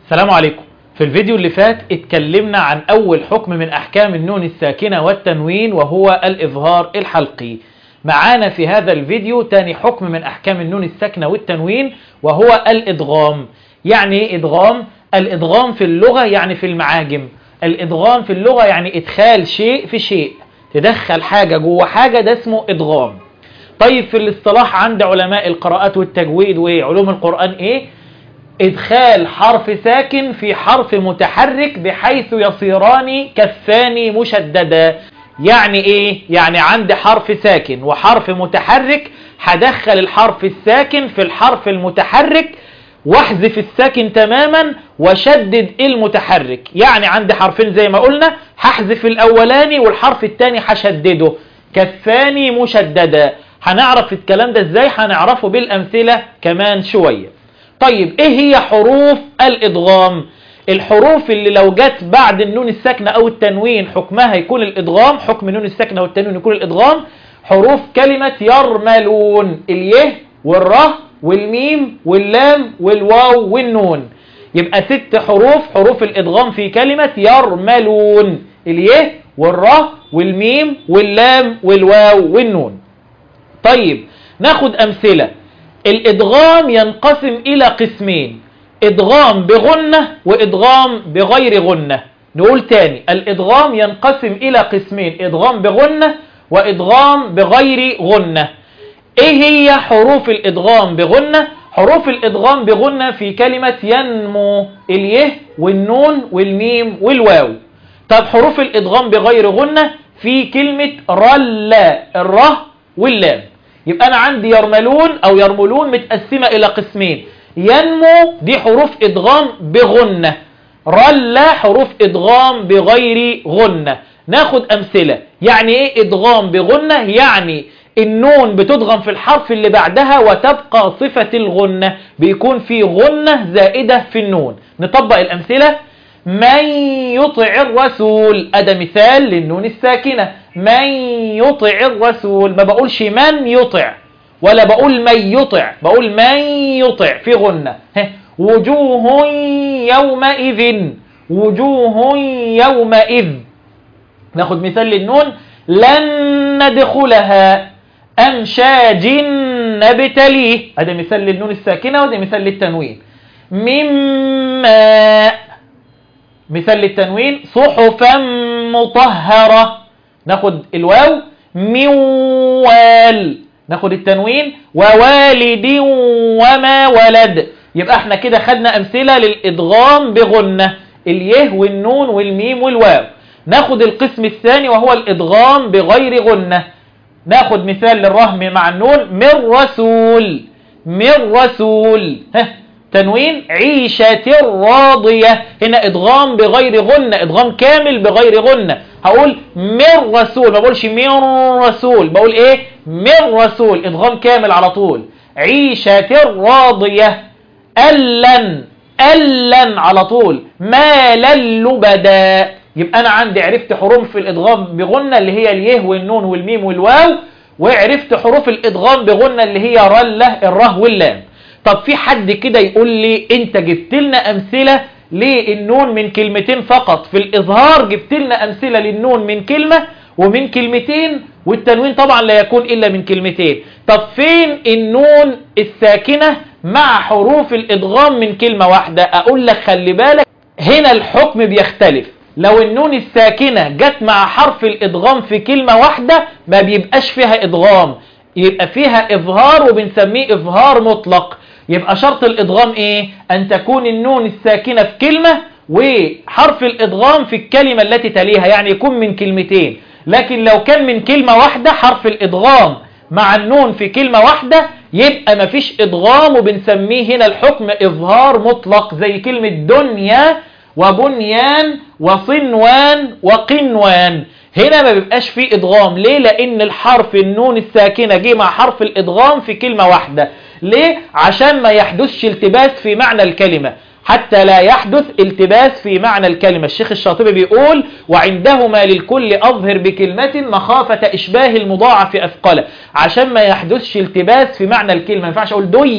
السلام عليكم في الفيديو اللي فات اتكلمنا عن أول حكم من أحكام النون الساكنة والتنوين وهو الإظهار الحلقي معانا في هذا الفيديو تاني حكم من أحكام النون الساكنة والتنوين وهو الإدغام يعني إيه إدغام؟ الإدغام في اللغة يعني في المعاجم الإدغام في اللغة يعني إدخال شيء في شيء تدخل حاجة جوه حاجة ده اسمه إدغام طيب في الاصطلاح عند علماء القراءات والتجويد وعلوم القرآن إيه؟ إدخال حرف ساكن في حرف متحرك بحيث يصيران كالثاني مشددا يعني إيه؟ يعني عندي حرف ساكن وحرف متحرك هدخل الحرف الساكن في الحرف المتحرك واحذف الساكن تماما وشدد المتحرك يعني عندي حرفين زي ما قلنا هحذف الأولاني والحرف الثاني هشدده كالثاني مشددا هنعرف الكلام ده ازاي هنعرفه بالأمثلة كمان شوية طيب ايه هي حروف الادغام الحروف اللي لو جت بعد النون الساكنة او التنوين حكمها يكون الادغام حكم النون الساكنة والتنوين يكون الادغام حروف كلمة يرملون اليه والره والميم واللام والواو والنون يبقى ست حروف حروف الادغام في كلمة يرملون اليه والره والميم واللام والواو والنون طيب ناخد امثله الإدغام ينقسم إلى قسمين إدغام بغنة وإدغام بغير غنة نقول تاني الإدغام ينقسم إلى قسمين إدغام بغنة وإدغام بغير غنة إيه هي حروف الإدغام بغنة؟ حروف الإدغام بغنة في كلمة ينمو اليه والنون والميم والواو طب حروف الإدغام بغير غنة في كلمة رلا الره واللام يبقى أنا عندي يرملون أو يرملون متقسمة إلى قسمين ينمو دي حروف إدغام بغنة رلا حروف إدغام بغير غنة ناخد أمثلة يعني إيه إدغام بغنة يعني النون بتدغم في الحرف اللي بعدها وتبقى صفة الغنة بيكون في غنة زائدة في النون نطبق الأمثلة من يطع الرسول أدا مثال للنون الساكنة من يطع الرسول ما بقولش من يطع ولا بقول من يطع بقول من يطع في غنة وجوه يومئذ وجوه يومئذ ناخد مثال للنون لن ندخلها أمشاج نبتليه هذا مثال للنون الساكنة وده مثال للتنوين مما مثال للتنوين صحفا مطهرة ناخد الواو موال ناخد التنوين ووالد وما ولد يبقى احنا كده خدنا امثلة للادغام بغنة اليه والنون والميم والواو ناخد القسم الثاني وهو الادغام بغير غنة ناخد مثال للرهم مع النون من رسول من رسول ها تنوين عيشة راضية هنا ادغام بغير غنة ادغام كامل بغير غنة هقول من رسول ما بقولش من رسول بقول ايه من رسول ادغام كامل على طول عيشة راضية ألن ألن على طول مالا لبدا يبقى أنا عندي عرفت حروف الإدغام بغنة اللي هي اليه والنون والميم والواو وعرفت حروف الإدغام بغنة اللي هي رلة الره واللام طب في حد كده يقول لي انت جبت لنا امثلة للنون من كلمتين فقط في الاظهار جبت لنا امثلة للنون من كلمة ومن كلمتين والتنوين طبعا لا يكون الا من كلمتين طب فين النون الساكنة مع حروف الادغام من كلمة واحدة اقول لك خلي بالك هنا الحكم بيختلف لو النون الساكنة جت مع حرف الادغام في كلمة واحدة ما بيبقاش فيها ادغام يبقى فيها اظهار وبنسميه اظهار مطلق يبقى شرط الادغام ايه ان تكون النون الساكنة في كلمة وحرف الادغام في الكلمة التي تليها يعني يكون من كلمتين لكن لو كان من كلمة واحدة حرف الادغام مع النون في كلمة واحدة يبقى مفيش ادغام وبنسميه هنا الحكم اظهار مطلق زي كلمة دنيا وبنيان وصنوان وقنوان هنا ما بيبقاش فيه ادغام ليه لان الحرف النون الساكنة جه مع حرف الادغام في كلمة واحدة ليه عشان ما يحدثش التباس في معنى الكلمة حتى لا يحدث التباس في معنى الكلمة الشيخ الشاطبي بيقول وعندهما للكل أظهر بكلمة مخافة إشباه المضاعف أثقله عشان ما يحدثش التباس في معنى الكلمة ما ينفعش أقول دية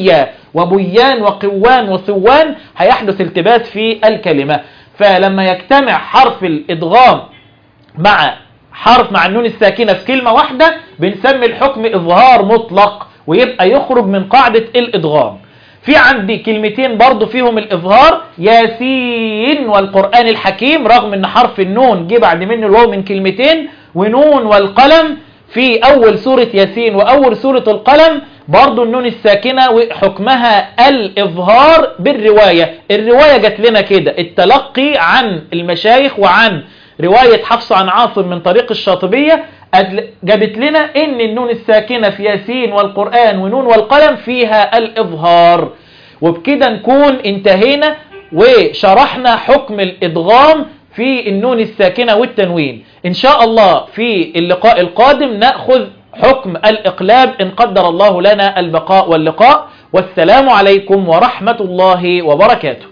وبيان وقوان وصوان هيحدث التباس في الكلمة فلما يجتمع حرف الإدغام مع حرف مع النون الساكنة في كلمة واحدة بنسمي الحكم إظهار مطلق ويبقى يخرج من قاعدة الإدغام في عندي كلمتين برضو فيهم الإظهار ياسين والقرآن الحكيم رغم ان حرف النون جه بعد منه الواو من كلمتين ونون والقلم في أول سورة ياسين وأول سورة القلم برضو النون الساكنة وحكمها الإظهار بالرواية الرواية جت لنا كده التلقي عن المشايخ وعن رواية حفص عن عاصم من طريق الشاطبية جابت لنا ان النون الساكنة في ياسين والقرآن ونون والقلم فيها الإظهار وبكده نكون انتهينا وشرحنا حكم الإدغام في النون الساكنة والتنوين إن شاء الله في اللقاء القادم نأخذ حكم الإقلاب إن قدر الله لنا البقاء واللقاء والسلام عليكم ورحمة الله وبركاته